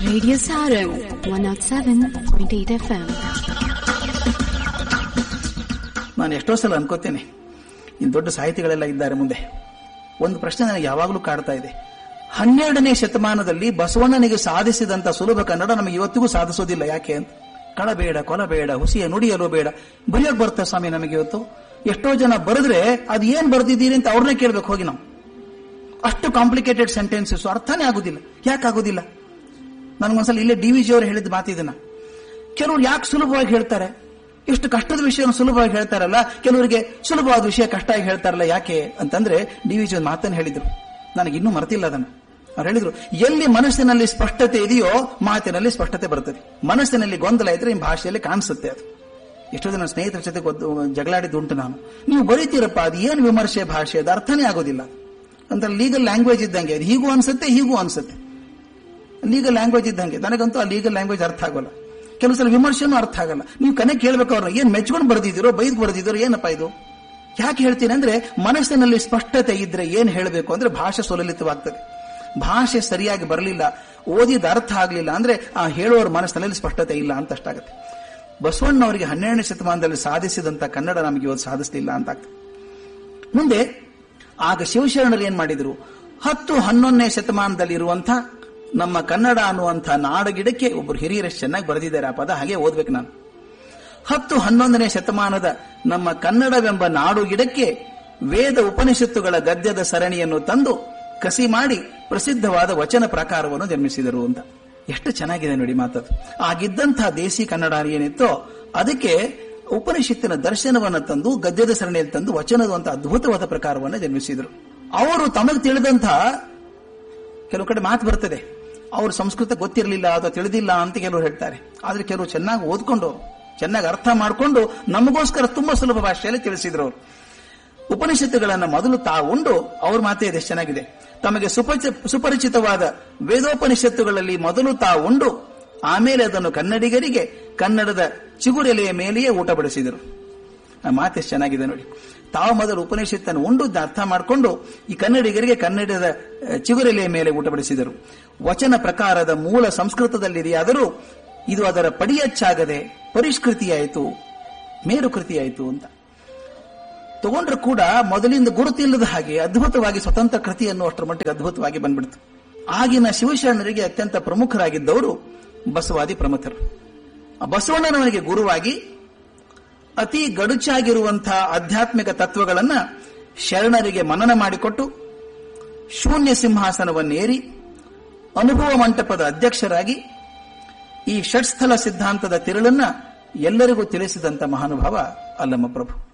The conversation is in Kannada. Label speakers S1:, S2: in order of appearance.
S1: Radio Sarum 107.8 FM.
S2: ನಾನು ಎಷ್ಟೋ ಸಲ ಅನ್ಕೋತೇನೆ ಇನ್ನು ದೊಡ್ಡ ಸಾಹಿತಿಗಳೆಲ್ಲ ಇದ್ದಾರೆ ಮುಂದೆ ಒಂದು ಪ್ರಶ್ನೆ ನನಗೆ ಯಾವಾಗಲೂ ಕಾಡ್ತಾ ಇದೆ ಹನ್ನೆರಡನೇ ಶತಮಾನದಲ್ಲಿ ಬಸವಣ್ಣನಿಗೆ ಸಾಧಿಸಿದಂತ ಸುಲಭ ಕನ್ನಡ ನಮಗೆ ಇವತ್ತಿಗೂ ಸಾಧಿಸೋದಿಲ್ಲ ಯಾಕೆ ಅಂತ ಕಳಬೇಡ ಕೊಲಬೇಡ ಹುಸಿಯ ನುಡಿಯಲು ಬೇಡ ಬರೆಯೋಕ್ ಬರ್ತಾ ಸ್ವಾಮಿ ನಮಗೆ ಇವತ್ತು ಎಷ್ಟೋ ಜನ ಬರೆದ್ರೆ ಅದು ಏನ್ ಬರ್ದಿದ್ದೀರಿ ಅಂತ ಅವ್ರನ್ನೇ ಕೇಳ್ಬೇಕು ಹೋಗಿ ನಾವು ಅಷ್ಟು ಕಾಂಪ್ಲಿಕೇಟೆಡ್ ಸೆಂಟೆನ್ಸಸ್ ಅರ್ಥನೇ ಆಗುದಿಲ್ಲ ಯಾಕೆ ಆಗುದಿಲ್ಲ ನನಗೊಂದ್ಸಲ ಇಲ್ಲೇ ಡಿ ವಿ ಜಿ ಅವರು ಹೇಳಿದ ಮಾತಿದನ್ನ ಕೆಲವರು ಯಾಕೆ ಸುಲಭವಾಗಿ ಹೇಳ್ತಾರೆ ಇಷ್ಟು ಕಷ್ಟದ ವಿಷಯ ಸುಲಭವಾಗಿ ಹೇಳ್ತಾರಲ್ಲ ಕೆಲವರಿಗೆ ಸುಲಭವಾದ ವಿಷಯ ಕಷ್ಟವಾಗಿ ಹೇಳ್ತಾರಲ್ಲ ಯಾಕೆ ಅಂತಂದ್ರೆ ಡಿ ವಿ ಜಿ ಒಂದು ಮಾತನ್ನು ಹೇಳಿದ್ರು ನನಗೆ ಇನ್ನೂ ಮರೆತಿಲ್ಲ ಅದನ್ನು ಅವ್ರು ಹೇಳಿದ್ರು ಎಲ್ಲಿ ಮನಸ್ಸಿನಲ್ಲಿ ಸ್ಪಷ್ಟತೆ ಇದೆಯೋ ಮಾತಿನಲ್ಲಿ ಸ್ಪಷ್ಟತೆ ಬರ್ತದೆ ಮನಸ್ಸಿನಲ್ಲಿ ಗೊಂದಲ ಇದ್ರೆ ನಿಮ್ಮ ಭಾಷೆಯಲ್ಲಿ ಕಾಣಿಸುತ್ತೆ ಅದು ಎಷ್ಟೋ ಜನ ಸ್ನೇಹಿತರ ಜೊತೆ ಜಗಳಾಡಿದ್ದುಂಟು ನಾನು ನೀವು ಬರೀತೀರಪ್ಪ ಅದು ಏನು ವಿಮರ್ಶೆ ಭಾಷೆ ಅದು ಅರ್ಥನೇ ಆಗೋದಿಲ್ಲ ಅಂತ ಲೀಗಲ್ ಲ್ಯಾಂಗ್ವೇಜ್ ಇದ್ದಂಗೆ ಅದು ಹೀಗೂ ಅನ್ಸುತ್ತೆ ಹೀಗೂ ಅನ್ಸುತ್ತೆ ಲೀಗಲ್ ಲ್ಯಾಂಗ್ವೇಜ್ ಇದ್ದಂಗೆ ನನಗಂತೂ ಆ ಲೀಗಲ್ ಲ್ಯಾಂಗ್ವೇಜ್ ಅರ್ಥ ಆಗೋಲ್ಲ ಕೆಲವು ಸಲ ವಿಮರ್ಶೆನೂ ಅರ್ಥ ಆಗಲ್ಲ ನೀವು ಕನೆ ಕೇಳ್ಬೇಕು ಅವ್ರನ್ನ ಏನ್ ಮೆಚ್ಕೊಂಡು ಬರ್ದಿದ್ದೀರೋ ಬೈದ್ ಬರ್ದಿದ್ದೀರೋ ಏನಪ್ಪ ಇದು ಯಾಕೆ ಹೇಳ್ತೀನಿ ಅಂದ್ರೆ ಮನಸ್ಸಿನಲ್ಲಿ ಸ್ಪಷ್ಟತೆ ಇದ್ರೆ ಏನ್ ಹೇಳಬೇಕು ಅಂದ್ರೆ ಭಾಷೆ ಸುಲಲಿತವಾಗ್ತದೆ ಭಾಷೆ ಸರಿಯಾಗಿ ಬರಲಿಲ್ಲ ಓದಿದ ಅರ್ಥ ಆಗಲಿಲ್ಲ ಅಂದ್ರೆ ಆ ಹೇಳುವವರ ಮನಸ್ಸಿನಲ್ಲಿ ಸ್ಪಷ್ಟತೆ ಇಲ್ಲ ಅಂತ ಅಷ್ಟಾಗುತ್ತೆ ಬಸವಣ್ಣವರಿಗೆ ಹನ್ನೆರಡನೇ ಶತಮಾನದಲ್ಲಿ ಸಾಧಿಸಿದಂತ ಕನ್ನಡ ನಮಗೆ ಇವತ್ತು ಸಾಧಿಸಲಿಲ್ಲ ಅಂತ ಆಗ್ತದೆ ಮುಂದೆ ಆಗ ಶಿವಶರಣರು ಏನ್ ಮಾಡಿದ್ರು ಹತ್ತು ಹನ್ನೊಂದನೇ ಶತಮಾನದಲ್ಲಿ ಇರುವಂತ ನಮ್ಮ ಕನ್ನಡ ಅನ್ನುವಂಥ ನಾಡಗಿಡಕ್ಕೆ ಒಬ್ಬರು ಹಿರಿಯರಷ್ಟು ಚೆನ್ನಾಗಿ ಬರೆದಿದ್ದಾರೆ ಆ ಪದ ಹಾಗೆ ಓದ್ಬೇಕು ನಾನು ಹತ್ತು ಹನ್ನೊಂದನೇ ಶತಮಾನದ ನಮ್ಮ ಕನ್ನಡವೆಂಬ ನಾಡು ಗಿಡಕ್ಕೆ ವೇದ ಉಪನಿಷತ್ತುಗಳ ಗದ್ಯದ ಸರಣಿಯನ್ನು ತಂದು ಕಸಿ ಮಾಡಿ ಪ್ರಸಿದ್ಧವಾದ ವಚನ ಪ್ರಕಾರವನ್ನು ನಿರ್ಮಿಸಿದರು ಅಂತ ಎಷ್ಟು ಚೆನ್ನಾಗಿದೆ ನೋಡಿ ಮಾತದು ಆಗಿದ್ದಂತಹ ದೇಸಿ ಕನ್ನಡ ಏನಿತ್ತೋ ಅದಕ್ಕೆ ಉಪನಿಷತ್ತಿನ ದರ್ಶನವನ್ನು ತಂದು ಗದ್ಯದ ಸರಣಿಯಲ್ಲಿ ತಂದು ವಚನದ ಅಂತ ಅದ್ಭುತವಾದ ಪ್ರಕಾರವನ್ನು ನಿರ್ಮಿಸಿದರು ಅವರು ತಮಗೆ ತಿಳಿದಂತಹ ಕೆಲವು ಕಡೆ ಮಾತು ಬರ್ತದೆ ಅವ್ರ ಸಂಸ್ಕೃತ ಗೊತ್ತಿರಲಿಲ್ಲ ಅಥವಾ ತಿಳಿದಿಲ್ಲ ಅಂತ ಕೆಲವರು ಹೇಳ್ತಾರೆ ಆದ್ರೆ ಕೆಲವರು ಚೆನ್ನಾಗಿ ಓದ್ಕೊಂಡು ಚೆನ್ನಾಗಿ ಅರ್ಥ ಮಾಡಿಕೊಂಡು ನಮಗೋಸ್ಕರ ತುಂಬಾ ಸುಲಭ ಭಾಷೆಯಲ್ಲಿ ತಿಳಿಸಿದ್ರು ಅವರು ಉಪನಿಷತ್ತುಗಳನ್ನ ಮೊದಲು ತಾವುಂಡು ಅವ್ರ ಮಾತೇ ಇದೆ ಚೆನ್ನಾಗಿದೆ ತಮಗೆ ಸುಪರಿಚಿತವಾದ ವೇದೋಪನಿಷತ್ತುಗಳಲ್ಲಿ ಮೊದಲು ತಾವುಂಡು ಆಮೇಲೆ ಅದನ್ನು ಕನ್ನಡಿಗರಿಗೆ ಕನ್ನಡದ ಚಿಗುರೆಲೆಯ ಮೇಲೆಯೇ ಊಟ ಬಡಿಸಿದರು ಆ ಮಾತೆಷ್ಟು ಚೆನ್ನಾಗಿದೆ ನೋಡಿ ತಾವು ಮೊದಲು ಉಪನಿಷತ್ತನ್ನು ಉಂಡು ಅರ್ಥ ಮಾಡಿಕೊಂಡು ಈ ಕನ್ನಡಿಗರಿಗೆ ಕನ್ನಡದ ಚಿಗುರೆಲೆಯ ಮೇಲೆ ಊಟ ಬಡಿಸಿದರು ವಚನ ಪ್ರಕಾರದ ಮೂಲ ಸಂಸ್ಕೃತದಲ್ಲಿದೆಯಾದರೂ ಇದು ಅದರ ಪಡಿಯಚ್ಚಾಗದೆ ಪರಿಷ್ಕೃತಿಯಾಯಿತು ಮೇರುಕೃತಿಯಾಯಿತು ಅಂತ ತಗೊಂಡ್ರು ಕೂಡ ಮೊದಲಿಂದ ಗುರುತಿಲ್ಲದ ಹಾಗೆ ಅದ್ಭುತವಾಗಿ ಸ್ವತಂತ್ರ ಕೃತಿ ಅನ್ನುವಷ್ಟರ ಮಟ್ಟಿಗೆ ಅದ್ಭುತವಾಗಿ ಬಂದ್ಬಿಡ್ತು ಆಗಿನ ಶಿವಶರಣರಿಗೆ ಅತ್ಯಂತ ಪ್ರಮುಖರಾಗಿದ್ದವರು ಬಸವಾದಿ ಪ್ರಮುಖರು ಬಸವಣ್ಣನವರಿಗೆ ಗುರುವಾಗಿ ಅತಿ ಗಡುಚಾಗಿರುವಂತಹ ಆಧ್ಯಾತ್ಮಿಕ ತತ್ವಗಳನ್ನ ಶರಣರಿಗೆ ಮನನ ಮಾಡಿಕೊಟ್ಟು ಶೂನ್ಯ ಸಿಂಹಾಸನವನ್ನೇರಿ ಅನುಭವ ಮಂಟಪದ ಅಧ್ಯಕ್ಷರಾಗಿ ಈ ಷಟ್ಸ್ಥಲ ಸಿದ್ಧಾಂತದ ತಿರುಳನ್ನ ಎಲ್ಲರಿಗೂ ತಿಳಿಸಿದಂತ ಮಹಾನುಭಾವ ಅಲ್ಲಮ್ಮ ಪ್ರಭು